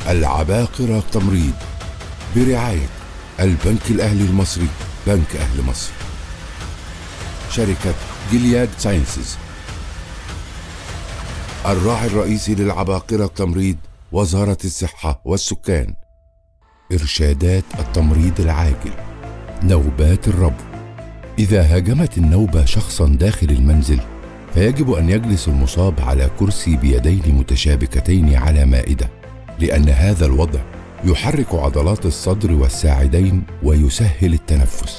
العباقرة تمريض برعاية البنك الأهلي المصري بنك أهل مصر شركة جلياد ساينسز الراعي الرئيسي للعباقرة التمريض وزارة الصحة والسكان إرشادات التمريض العاجل نوبات الربو إذا هاجمت النوبة شخصا داخل المنزل فيجب أن يجلس المصاب على كرسي بيدين متشابكتين على مائدة لأن هذا الوضع يحرك عضلات الصدر والساعدين ويسهل التنفس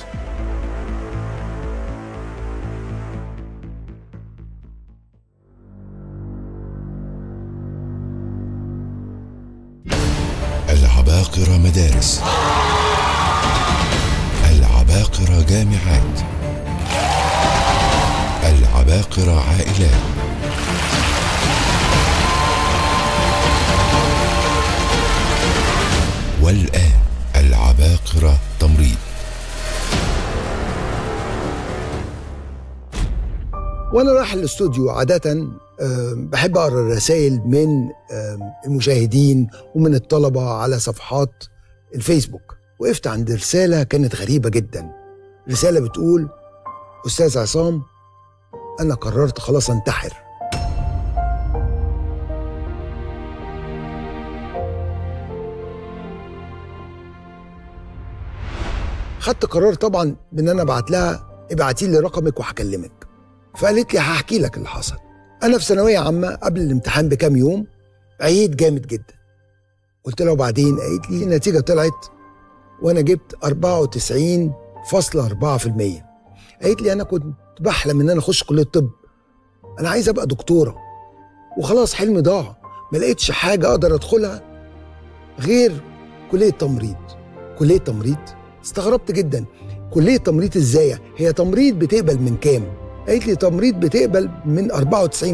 العباقرة مدارس العباقرة جامعات العباقرة عائلات والآن العباقرة تمريض وانا رايح الاستوديو عاده آم، بحب اقرا الرسائل من آم، المشاهدين ومن الطلبه على صفحات الفيسبوك وقفت عند رساله كانت غريبه جدا رساله بتقول استاذ عصام انا قررت خلاص انتحر خدت قرار طبعا بان انا ابعت لها ابعتي لي رقمك وهكلمك فقالت لي هحكي لك اللي حصل انا في ثانويه عامه قبل الامتحان بكام يوم عييت جامد جدا قلت لها وبعدين قالت لي النتيجه طلعت وانا جبت 94.4% قالت لي انا كنت بحلم ان انا اخش كليه طب انا عايز ابقى دكتوره وخلاص حلمي ضاع ما لقيتش حاجه اقدر ادخلها غير كليه تمريض كليه تمريض استغربت جدا كليه تمريض ازاي هي تمريض بتقبل من كام قالت لي تمريض بتقبل من 94%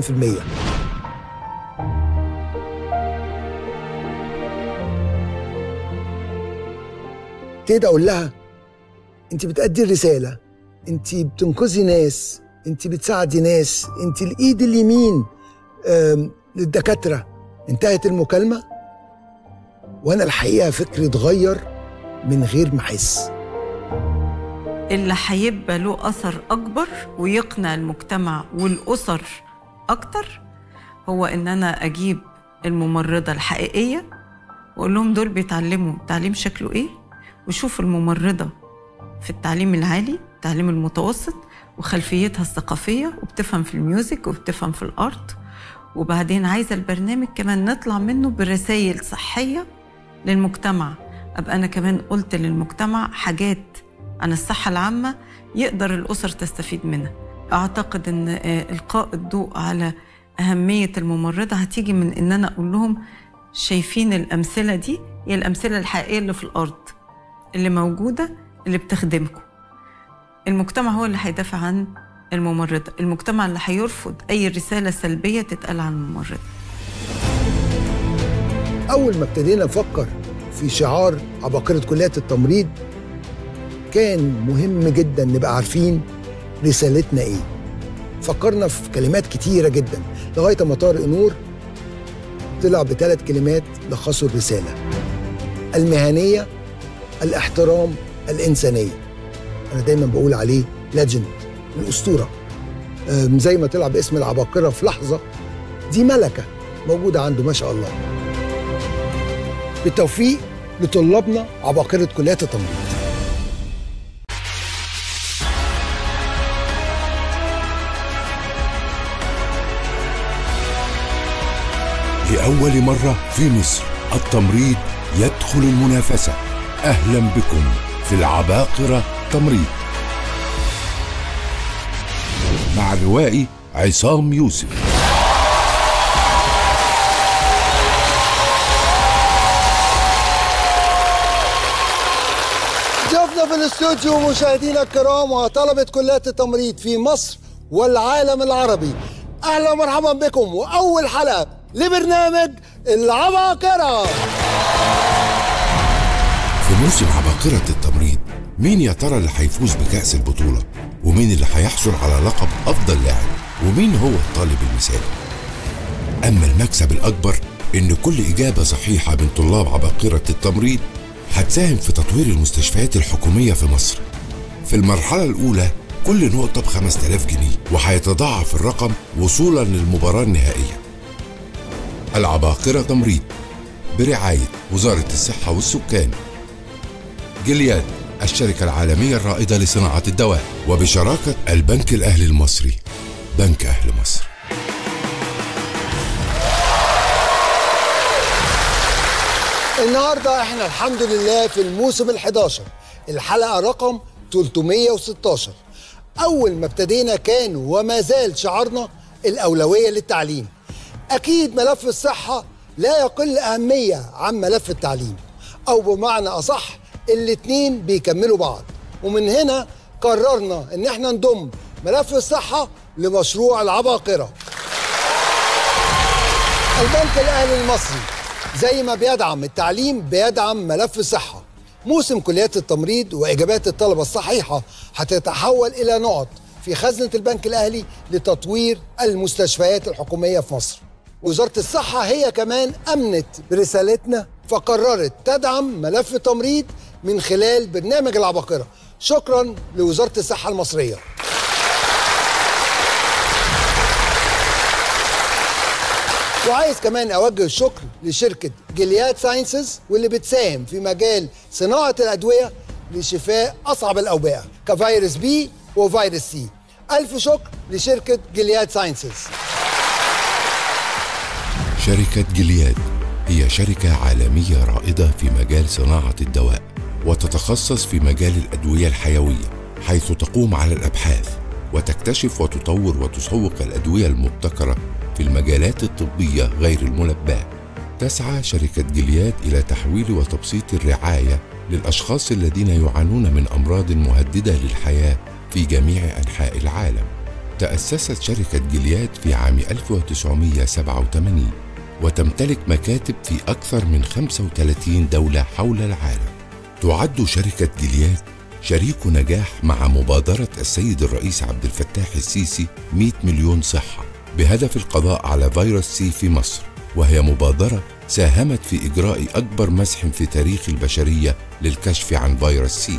ابتديت اقول لها انت بتأدي الرساله انت بتنقذي ناس انت بتساعدي ناس انت الايد اليمين آم، للدكاتره انتهت المكالمه وانا الحقيقه فكري اتغير من غير ما احس اللي هيبقى له أثر أكبر ويقنع المجتمع والأسر أكتر هو إن أنا أجيب الممرضة الحقيقية وأقول لهم دول بيتعلموا تعليم شكله إيه وشوفوا الممرضة في التعليم العالي التعليم المتوسط وخلفيتها الثقافية وبتفهم في الميوزك وبتفهم في الأرت وبعدين عايزة البرنامج كمان نطلع منه برسائل صحية للمجتمع أبقى أنا كمان قلت للمجتمع حاجات عن الصحة العامة يقدر الأسر تستفيد منها أعتقد أن آه، إلقاء الضوء على أهمية الممرضة هتيجي من إن أنا أقول لهم شايفين الأمثلة دي هي الأمثلة الحقيقية اللي في الأرض اللي موجودة اللي بتخدمكم المجتمع هو اللي هيدافع عن الممرضة المجتمع اللي هيرفض أي رسالة سلبية تتقال عن الممرضة اول ما ابتدينا نفكر في شعار عباقره كليات التمريض كان مهم جدا نبقى عارفين رسالتنا ايه فكرنا في كلمات كتيره جدا لغايه ما طارق نور طلع بثلاث كلمات لخصوا الرساله المهنيه الاحترام الانسانيه انا دايما بقول عليه ليجند الاسطوره أم، زي ما طلع باسم العباقره في لحظه دي ملكه موجوده عنده ما شاء الله بالتوفيق لطلابنا عباقره كليات التمريض لأول مرة في مصر التمريض يدخل المنافسة أهلا بكم في العباقرة تمريض مع الروائي عصام يوسف ضيوفنا في الاستوديو مشاهدينا الكرام وطلبة كليات التمريض في مصر والعالم العربي اهلا ومرحبا بكم واول حلقة لبرنامج العباقرة في موسم عباقرة التمريض مين يا ترى اللي هيفوز بكأس البطولة ومين اللي هيحصل على لقب أفضل لاعب ومين هو الطالب المثالي أما المكسب الأكبر إن كل إجابة صحيحة من طلاب عباقرة التمريض هتساهم في تطوير المستشفيات الحكومية في مصر في المرحلة الأولى كل نقطة ب 5000 جنيه وهيتضاعف الرقم وصولا للمباراة النهائية العباقرة تمريض برعاية وزارة الصحة والسكان جلياد الشركة العالمية الرائدة لصناعة الدواء وبشراكة البنك الأهلي المصري بنك أهل مصر النهارده احنا الحمد لله في الموسم ال11 الحلقه رقم 316 اول ما ابتدينا كان وما زال شعارنا الاولويه للتعليم اكيد ملف الصحه لا يقل اهميه عن ملف التعليم او بمعنى اصح الاتنين بيكملوا بعض ومن هنا قررنا ان احنا نضم ملف الصحه لمشروع العباقره البنك الاهلي المصري زي ما بيدعم التعليم بيدعم ملف الصحه موسم كليات التمريض واجابات الطلبه الصحيحه هتتحول الى نقط في خزنه البنك الاهلي لتطوير المستشفيات الحكوميه في مصر وزاره الصحه هي كمان امنت برسالتنا فقررت تدعم ملف التمريض من خلال برنامج العباقره شكرا لوزاره الصحه المصريه وعايز كمان اوجه الشكر لشركه جلياد ساينسز واللي بتساهم في مجال صناعه الادويه لشفاء اصعب الاوبئه كفيروس بي وفيروس سي الف شكر لشركه جلياد ساينسز شركة جلياد هي شركة عالمية رائدة في مجال صناعة الدواء وتتخصص في مجال الأدوية الحيوية حيث تقوم على الأبحاث وتكتشف وتطور وتسوق الأدوية المبتكرة في المجالات الطبية غير الملباة تسعى شركة جلياد إلى تحويل وتبسيط الرعاية للأشخاص الذين يعانون من أمراض مهددة للحياة في جميع أنحاء العالم تأسست شركة جلياد في عام 1987 وتمتلك مكاتب في أكثر من 35 دولة حول العالم تعد شركة جلياد شريك نجاح مع مبادرة السيد الرئيس عبد الفتاح السيسي 100 مليون صحة بهدف القضاء على فيروس سي في مصر وهي مبادرة ساهمت في إجراء أكبر مسح في تاريخ البشرية للكشف عن فيروس سي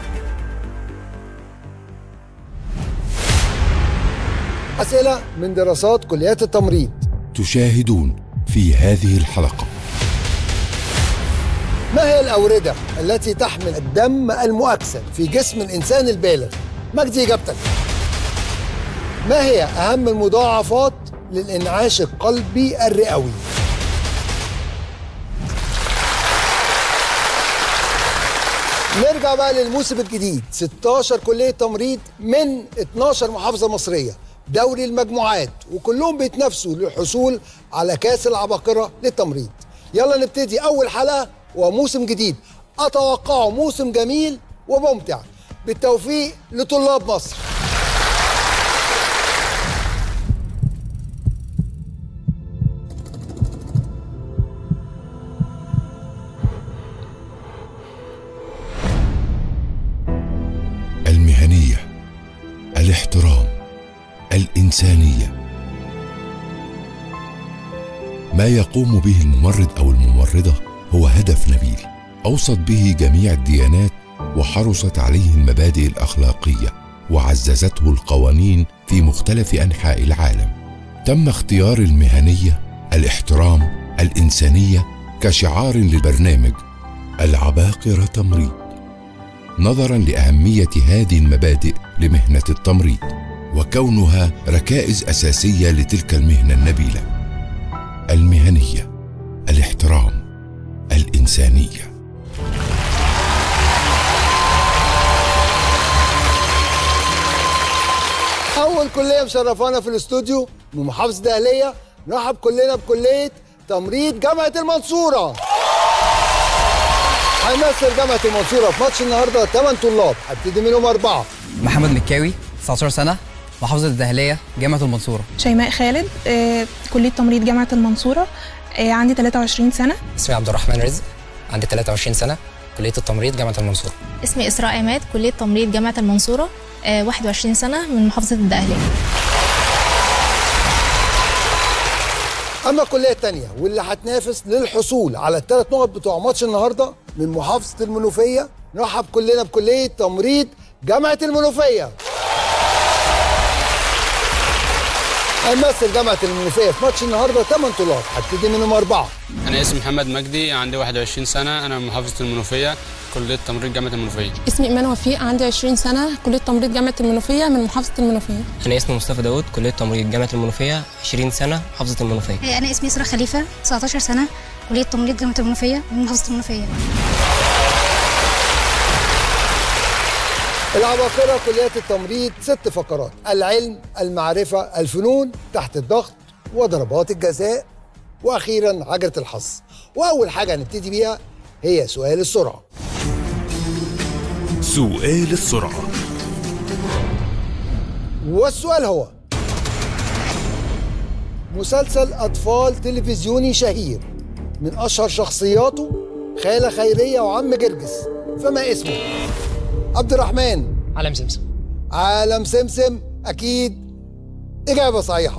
اسئله من دراسات كليات التمريض تشاهدون في هذه الحلقة ما هي الأوردة التي تحمل الدم المؤكسد في جسم الإنسان البالغ؟ مجدي إجابتك ما هي أهم المضاعفات للإنعاش القلبي الرئوي؟ نرجع بقى للموسم الجديد 16 كلية تمريض من 12 محافظة مصرية دوري المجموعات وكلهم بيتنافسوا للحصول على كاس العباقرة للتمريض يلا نبتدي أول حلقة وموسم جديد أتوقعه موسم جميل وممتع بالتوفيق لطلاب مصر المهنية الاحترام الإنسانية ما يقوم به الممرض أو الممرضة هو هدف نبيل أوصت به جميع الديانات وحرصت عليه المبادئ الأخلاقية وعززته القوانين في مختلف أنحاء العالم تم اختيار المهنية الاحترام الإنسانية كشعار للبرنامج العباقرة تمريض نظرا لاهميه هذه المبادئ لمهنه التمريض وكونها ركائز اساسيه لتلك المهنه النبيله المهنيه الاحترام الانسانيه أول كلية مشرفانا في الاستوديو من محافظة دهلية نرحب كلنا بكلية تمريض جامعة المنصورة هيمثل جامعة المنصورة في ماتش النهارده 8 طلاب هبتدي منهم أربعة محمد مكاوي 19 سنة محافظة الدهلية جامعة المنصورة شيماء خالد آه، كلية تمريض جامعة المنصورة آه، عندي 23 سنة اسمي عبد الرحمن رزق عندي 23 سنة كلية التمريض جامعة المنصورة اسمي إسراء عماد كلية تمريض جامعة المنصورة آه، 21 سنة من محافظة الدقهلية اما الكليه الثانيه واللي هتنافس للحصول على الثلاث نقط بتوع ماتش النهارده من محافظه المنوفيه نرحب كلنا بكليه تمريض جامعه المنوفيه هيمثل جامعه المنوفيه في ماتش النهارده 8 طلاب هبتدي منهم اربعه أنا اسمي محمد مجدي عندي 21 سنة أنا من محافظة المنوفية كلية تمريض جامعة المنوفية اسمي إيمان وفيق عندي 20 سنة كلية تمريض جامعة المنوفية من محافظة المنوفية أنا اسمي مصطفى داوود كلية تمريض جامعة المنوفية 20 سنة محافظة المنوفية أنا اسمي إسراء خليفة 19 سنة كلية تمريض جامعة المنوفية من محافظة المنوفية العباقرة كليات التمريض ست فقرات العلم المعرفة الفنون تحت الضغط وضربات الجزاء وأخيرا عجلة الحظ وأول حاجة هنبتدي بيها هي سؤال السرعة سؤال السرعة والسؤال هو مسلسل أطفال تلفزيوني شهير من أشهر شخصياته خالة خيرية وعم جرجس فما اسمه؟ عبد الرحمن عالم سمسم عالم سمسم أكيد إجابة صحيحة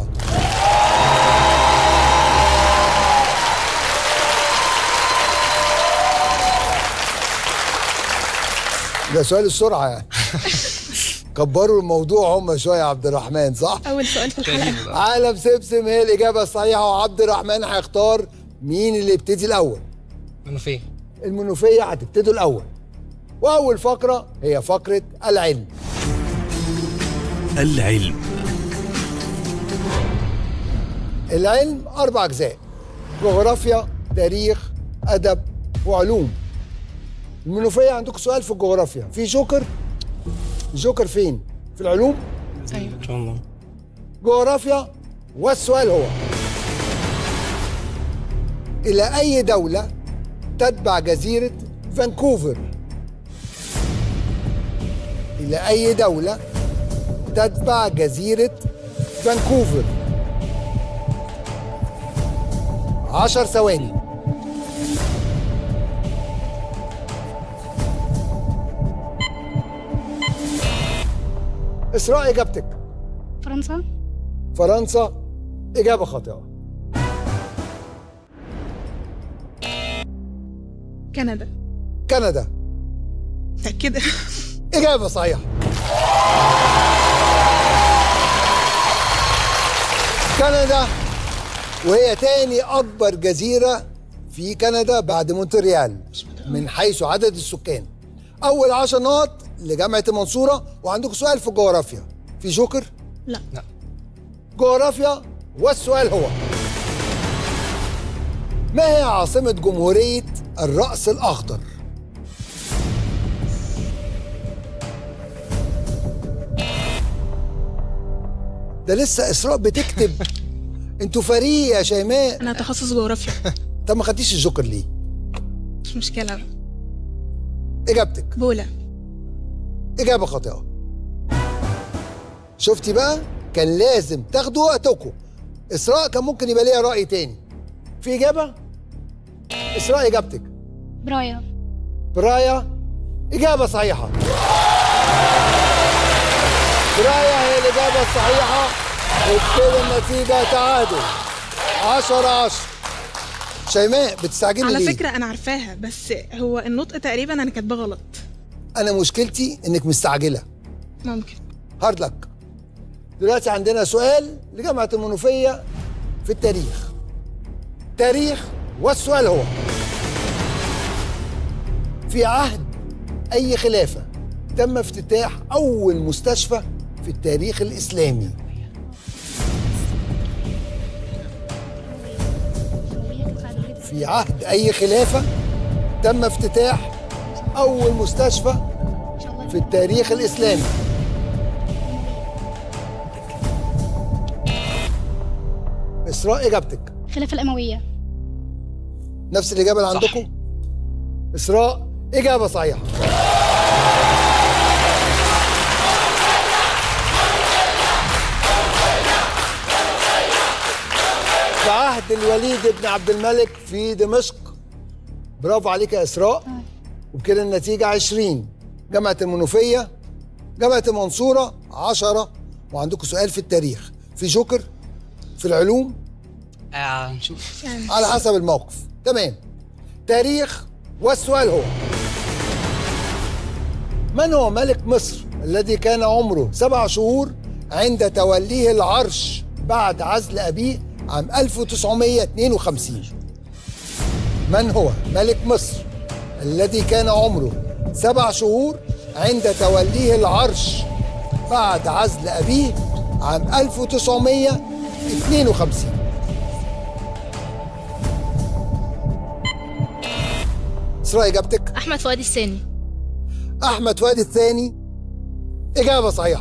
ده سؤال السرعة يعني كبروا الموضوع هم شوية يا عبد الرحمن صح؟ أول سؤال في الحلقة عالم سمسم هي الإجابة الصحيحة وعبد الرحمن هيختار مين اللي يبتدي الأول منوفية المنوفية هتبتدوا الأول وأول فقرة هي فقرة العلم العلم العلم أربع أجزاء جغرافيا تاريخ أدب وعلوم المنوفية عندكم سؤال في الجغرافيا في جوكر الجوكر فين؟ في العلوم؟ أيوة إن شاء الله جغرافيا والسؤال هو إلى أي دولة تتبع جزيرة فانكوفر؟ إلى أي دولة تتبع جزيرة فانكوفر؟ عشر ثواني إسراء إجابتك فرنسا فرنسا إجابة خاطئة كندا كندا متأكدة إجابة صحيحة كندا وهي تاني أكبر جزيرة في كندا بعد مونتريال من حيث عدد السكان أول عشر نقط لجامعة المنصورة وعندكم سؤال في الجغرافيا في جوكر؟ لا لا جغرافيا والسؤال هو ما هي عاصمة جمهورية الرأس الأخضر؟ ده لسه إسراء بتكتب انتوا فريق يا شيماء أنا تخصص جغرافيا طب ما خدتيش الجوكر ليه؟ مش مشكلة إجابتك بولا إجابة خاطئة شفتي بقى؟ كان لازم تاخدوا وقتكم إسراء كان ممكن يبقى ليها رأي تاني في إجابة؟ إسراء إجابتك برايا برايا إجابة صحيحة برايا هي الإجابة الصحيحة وبكده النتيجة تعادل 10 10 شيماء بتستعجلي على ليه؟ فكرة أنا عارفاها بس هو النطق تقريبا أنا كاتباه غلط أنا مشكلتي إنك مستعجلة ممكن هارد لك دلوقتي عندنا سؤال لجامعة المنوفية في التاريخ تاريخ والسؤال هو في عهد أي خلافة تم افتتاح أول مستشفى في التاريخ الإسلامي في عهد أي خلافة تم افتتاح أول مستشفى في التاريخ الإسلامي إسراء إجابتك الخلافة الأموية نفس الإجابة اللي عندكم إسراء إجابة صحيحة في عهد الوليد بن عبد الملك في دمشق برافو عليك يا إسراء وبكده النتيجة 20 جامعة المنوفية جامعة المنصورة 10 وعندكم سؤال في التاريخ في جوكر في العلوم آه نشوف على حسب الموقف تمام تاريخ والسؤال هو من هو ملك مصر الذي كان عمره سبع شهور عند توليه العرش بعد عزل أبيه عام 1952 من هو ملك مصر الذي كان عمره سبع شهور عند توليه العرش بعد عزل أبيه عام 1952 إسراء إجابتك احمد فؤاد الثاني أحمد فؤاد الثاني إجابة صحيحة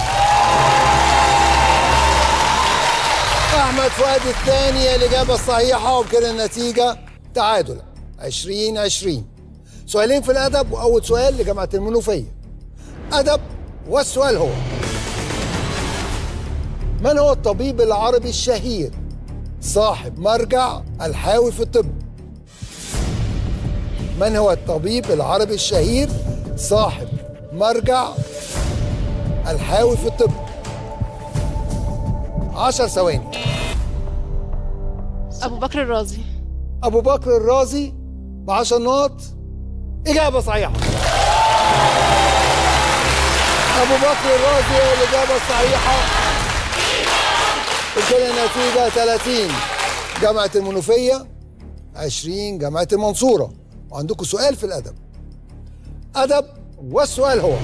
أحمد فؤاد الثاني هي الإجابة الصحيحة وبكده النتيجة تعادل 20 20 سؤالين في الأدب وأول سؤال لجامعة المنوفية أدب والسؤال هو من هو الطبيب العربي الشهير صاحب مرجع الحاوي في الطب من هو الطبيب العربي الشهير صاحب مرجع الحاوي في الطب عشر ثواني ابو بكر الرازي أبو بكر الرازي بعشر نقط إجابة صحيحة أبو بكر الرازي هي الإجابة الصحيحة وكده النتيجة 30 جامعة المنوفية 20 جامعة المنصورة وعندكم سؤال في الأدب أدب والسؤال هو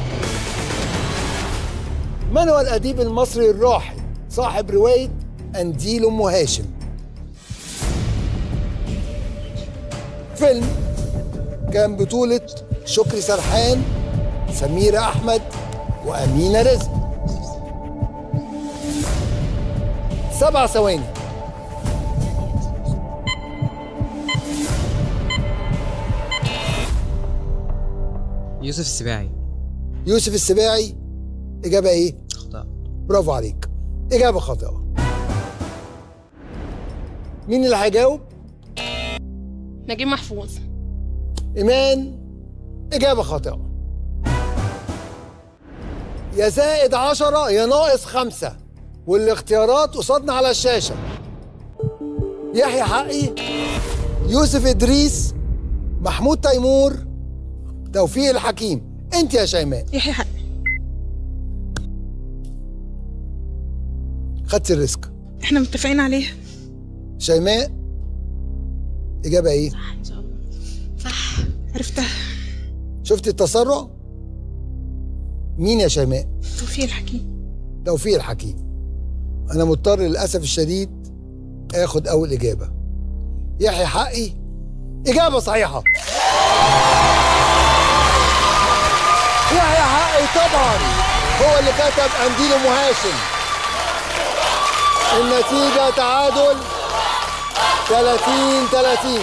من هو الأديب المصري الراحل صاحب رواية أنديل أم هاشم فيلم كان بطولة شكري سرحان سميرة أحمد وأمينة رزق سبع ثواني يوسف السباعي يوسف السباعي إجابة إيه؟ خطأ برافو عليك إجابة خاطئة مين اللي هيجاوب؟ نجيب محفوظ إيمان إجابة خاطئة يا زائد عشرة يا ناقص خمسة والاختيارات قصادنا على الشاشة يحيى حقي يوسف إدريس محمود تيمور توفيق الحكيم أنت يا شيماء يحيى حقي خدت الريسك احنا متفقين عليها شيماء إجابة إيه؟ صح عرفتها شفت التسرع؟ مين يا شيماء؟ توفيق الحكيم توفيق الحكيم أنا مضطر للأسف الشديد آخد أول إجابة يحيى حقي إجابة صحيحة يحيى حقي طبعا هو اللي كتب قنديل أم هاشم النتيجة تعادل 30 30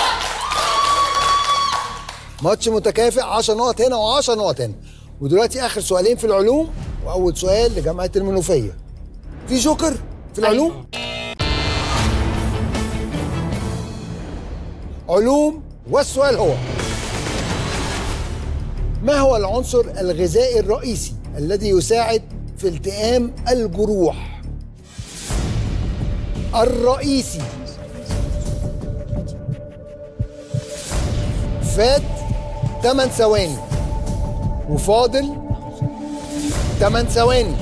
ماتش متكافئ 10 نقط هنا و10 نقط هنا ودلوقتي اخر سؤالين في العلوم واول سؤال لجامعه المنوفيه في جوكر في العلوم علوم والسؤال هو ما هو العنصر الغذائي الرئيسي الذي يساعد في التئام الجروح الرئيسي فات 8 ثواني وفاضل 8 ثواني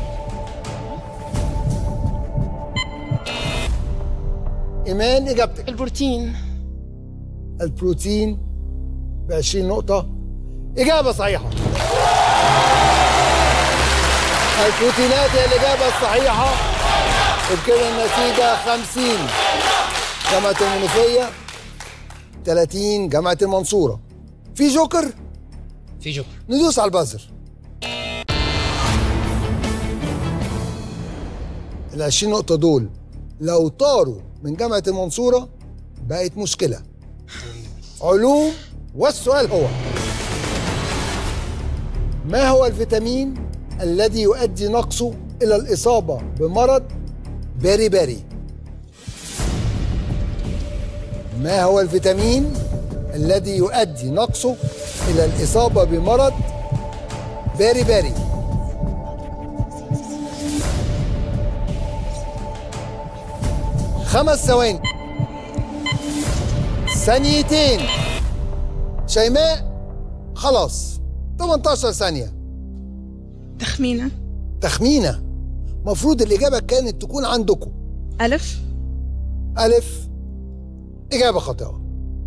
إيمان إجابتك البروتين البروتين ب 20 نقطة إجابة صحيحة البروتينات هي الإجابة الصحيحة وبكده النتيجة 50 جامعة المنوفية 30 جامعة المنصورة في جوكر في جوكر ندوس على البازر ال 20 نقطة دول لو طاروا من جامعة المنصورة بقت مشكلة علوم والسؤال هو ما هو الفيتامين الذي يؤدي نقصه إلى الإصابة بمرض باري باري ما هو الفيتامين الذي يؤدي نقصه إلى الإصابة بمرض باري باري خمس ثواني ثانيتين شيماء خلاص 18 ثانية تخمينة تخمينة مفروض الإجابة كانت تكون عندكم ألف ألف إجابة خاطئة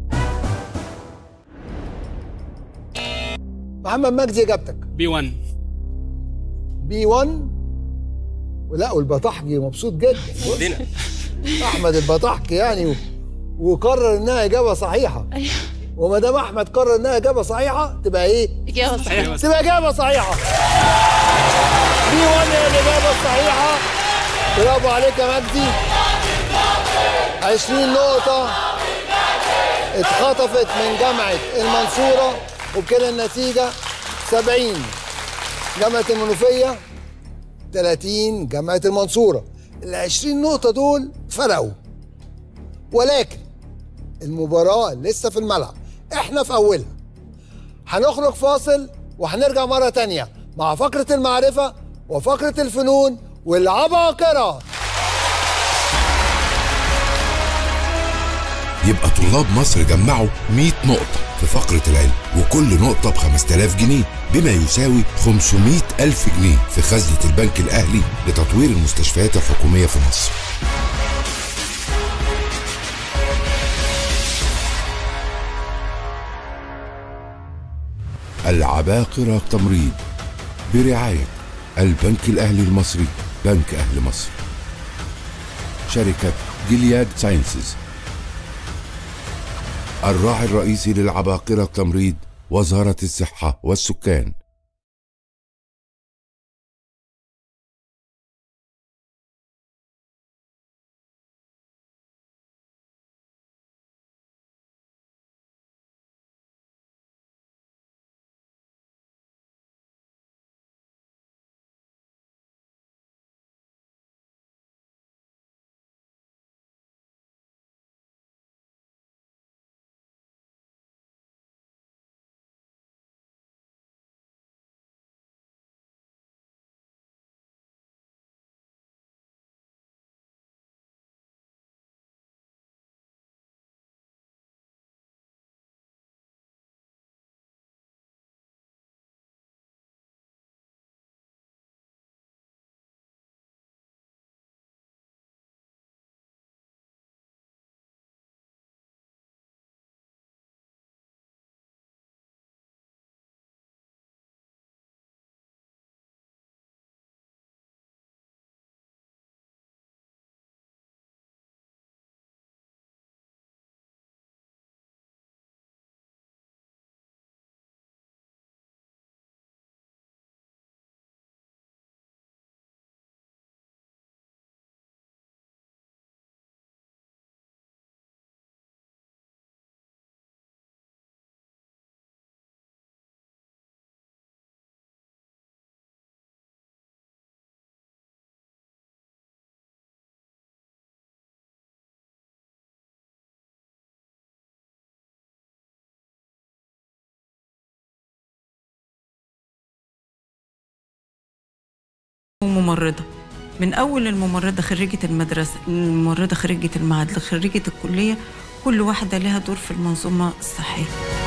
محمد مجدي إجابتك بي 1 بي 1 ولا والبطحجي مبسوط جدا احمد البطحجي يعني و... وقرر انها اجابه صحيحه أيوه وما دام احمد قرر انها اجابه صحيحه تبقى ايه؟ إجابة صحيحة تبقى اجابه صحيحه بي 1 هي الاجابه الصحيحه برافو عليك يا مجدي 20 نقطه اتخطفت من جامعه المنصوره وبكده النتيجه 70 جامعه المنوفيه 30 جامعه المنصوره ال 20 نقطه دول فرقوا ولكن المباراه لسه في الملعب احنا في اولها هنخرج فاصل وهنرجع مره تانية مع فقره المعرفه وفقره الفنون والعباقره يبقى طلاب مصر جمعوا 100 نقطة في فقرة العلم وكل نقطة ب 5000 جنيه بما يساوي 500 ألف جنيه في خزنة البنك الأهلي لتطوير المستشفيات الحكومية في مصر العباقرة تمريض برعاية البنك الأهلي المصري بنك أهل مصر شركة جلياد ساينسز الراعي الرئيسي للعباقرة التمريض وزارة الصحة والسكان وممرضة من أول الممرضة خريجة المدرسة الممرضة خريجة المعهد لخريجة الكلية كل واحدة لها دور في المنظومة الصحية